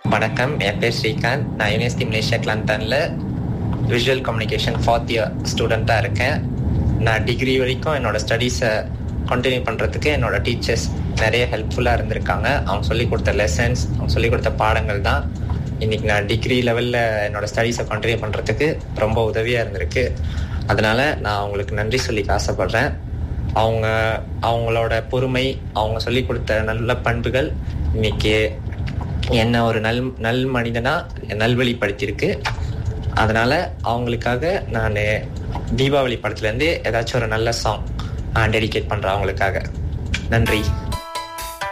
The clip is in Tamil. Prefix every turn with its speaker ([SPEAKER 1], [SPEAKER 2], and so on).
[SPEAKER 1] வணக்கம் என் பேர் ஸ்ரீகாந்த் நான் யூனிவர்சிட்டி மலேசியா கிளான்டனில் விஷுவல் கம்யூனிகேஷன் ஃபோர்த் இயர் ஸ்டூடெண்ட்டாக இருக்கேன் நான் டிகிரி வரைக்கும் என்னோட ஸ்டடீஸை கண்டினியூ பண்ணுறதுக்கு என்னோட டீச்சர்ஸ் நிறைய ஹெல்ப்ஃபுல்லாக இருந்திருக்காங்க அவங்க சொல்லிக் கொடுத்த லெசன்ஸ் அவங்க சொல்லிக் கொடுத்த பாடங்கள் தான் இன்னைக்கு நான் டிகிரி லெவலில் என்னோட ஸ்டடீஸை கண்டினியூ பண்ணுறதுக்கு ரொம்ப உதவியாக இருந்திருக்கு அதனால நான் அவங்களுக்கு நன்றி சொல்லிக்க ஆசைப்படுறேன் அவங்க அவங்களோட பொறுமை அவங்க சொல்லிக் கொடுத்த நல்ல பண்புகள் இன்னைக்கு என்ன ஒரு நல் நல் மனிதனா நல்வழிப்படுத்தியிருக்கு அதனால அவங்களுக்காக நான் தீபாவளி படத்துலேருந்து ஏதாச்சும் ஒரு நல்ல சாங் டெடிகேட் பண்ணுறேன் அவங்களுக்காக நன்றி